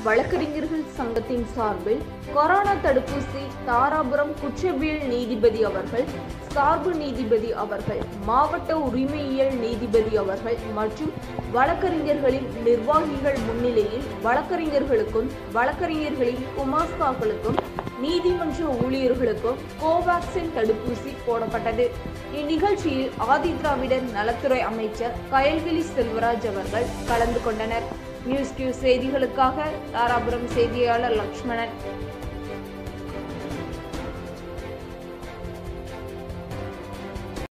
வழக்கறிஞர்கள் சங்கத்தின் சார்பில் கொரோனா தடுப்பூசி தாராபுரம் குற்றவியல் நீதிபதி அவர்கள் சார்பு நீதிபதி அவர்கள் மாவட்ட உரிமையியல் நீதிபதி அவர்கள் மற்றும் வழக்கறிஞர்களின் நிர்வாகிகள் முன்னிலையில் வழக்கறிஞர்களுக்கும் வழக்கறிஞர்களின் குமாஸ்தாக்களுக்கும் நீதிமன்ற ஊழியர்களுக்கும் கோவாக்சின் தடுப்பூசி போடப்பட்டது இந்நிகழ்ச்சியில் ஆதி திராவிடர் நலத்துறை அமைச்சர் கயல்விழி செல்வராஜ் அவர்கள் கலந்து கொண்டனர் நியூஸ் கியூ செய்திகளுக்காக தாராபுரம் செய்தியாளர் லக்ஷ்மணன்